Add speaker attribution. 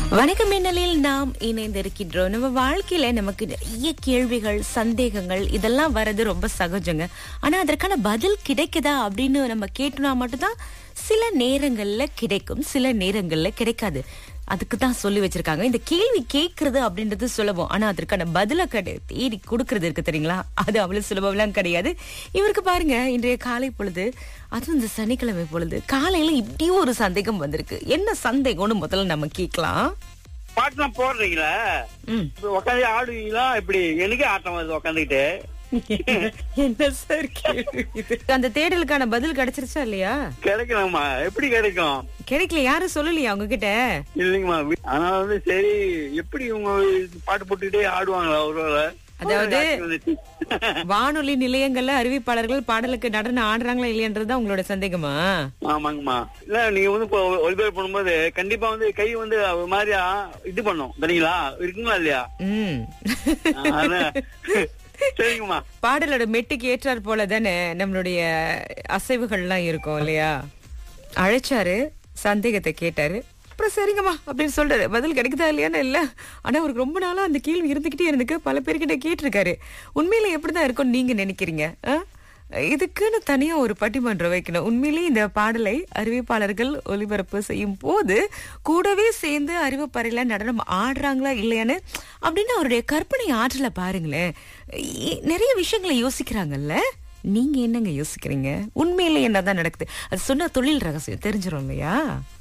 Speaker 1: வணக்கம் மின்னலில் நாம் இணைந்திருக்கின்றோம் நம்ம வாழ்க்கையில நமக்கு நிறைய கேள்விகள் சந்தேகங்கள் இதெல்லாம் வர்றது ரொம்ப சகஜங்க ஆனா அதற்கான பதில் கிடைக்குதா அப்படின்னு நம்ம கேட்டோம்னா மட்டும்தான் சில நேரங்கள்ல கிடைக்கும் சில நேரங்கள்ல கிடைக்காது அதுக்கு தான் சொல்லி வச்சிருக்காங்க இந்த கேள்வி கேட்கறது அப்படின்றது சுலபம் ஆனா அதற்கான பதில கடை தேடி கொடுக்கறது இருக்கு தெரியுங்களா அது அவ்வளவு சுலபம்லாம் கிடையாது இவருக்கு பாருங்க இன்றைய காலை பொழுது அதுவும் இந்த சனிக்கிழமை பொழுது காலையில இப்படியும் ஒரு சந்தேகம் வந்திருக்கு என்ன சந்தேகம்னு முதல்ல நம்ம கேட்கலாம்
Speaker 2: பாட்டுலாம் போடுறீங்களா
Speaker 1: ம்.
Speaker 2: உட்காந்து ஆடுவீங்களா இப்படி எனக்கே ஆட்டம் வருது உட்காந்துக்கிட்டு
Speaker 1: என்ன சார் கேள்வி இது? அந்த தேடலுக்கான பதில் கிடைச்சிருச்சா இல்லையா
Speaker 2: கிடைக்கலாமா எப்படி கிடைக்கும்
Speaker 1: கிடைக்கல யாரும் சொல்லலையா உங்ககிட்ட
Speaker 2: இல்லைங்கம்மா வி- ஆனா வந்து சரி எப்படி இவங்க இது பாட்டு போட்டுக்கிட்டே ஆடுவாங்களா ஒருவேளை
Speaker 1: அதாவது-
Speaker 2: ஒரு வந்துச்சு.
Speaker 1: வானொலி நிலையங்கள்ல அறிவிப்பாளர்கள் பாடலுக்கு நடனம் ஆடுறாங்களா இல்லையன்றதுதான் உங்களோட சந்தேகமா
Speaker 2: ஆமாங்கம்மா இல்ல நீங்க வந்து இப்போ ஒளிபரப்பு பண்ணும்போது கண்டிப்பா வந்து கை வந்து ஒரு மாதிரியா இது பண்ணும் சரிங்களா இருக்குங்களா இல்லையா
Speaker 1: ம்
Speaker 2: அதான். சரிங்கம்மா
Speaker 1: பாடலோட மெட்டுக்கு ஏற்றார் போல தானே நம்மளுடைய அசைவுகள்லாம் இருக்கும் இல்லையா அழைச்சாரு சந்தேகத்தை கேட்டாரு அப்புறம் சரிங்கம்மா அப்படின்னு சொல்றாரு பதில் கிடைக்குதா இல்லையான்னு இல்ல ஆனா அவருக்கு ரொம்ப நாளா அந்த கேள்வி இருந்துகிட்டே இருந்துக்கு பல பேர்கிட்ட கேட்டிருக்காரு உண்மையில எப்படிதான் இருக்கும்னு நீங்க நினைக்கிறீங்க ஆ? இதுக்குன்னு தனியா ஒரு பட்டிமன்றம் வைக்கணும் உண்மையிலேயே இந்த பாடலை அறிவிப்பாளர்கள் ஒளிபரப்பு செய்யும் போது கூடவே சேர்ந்து அறிவிப்பறையில நடனம் ஆடுறாங்களா இல்லையான்னு அப்படின்னு அவருடைய கற்பனை ஆற்றலை பாருங்களேன் இ- நிறைய விஷயங்களை யோசிக்கிறாங்கல்ல நீங்க என்னங்க யோசிக்கிறீங்க உண்மையில என்னதான் நடக்குது அது சொன்ன தொழில் ரகசியம் தெரிஞ்சிடும் இல்லையா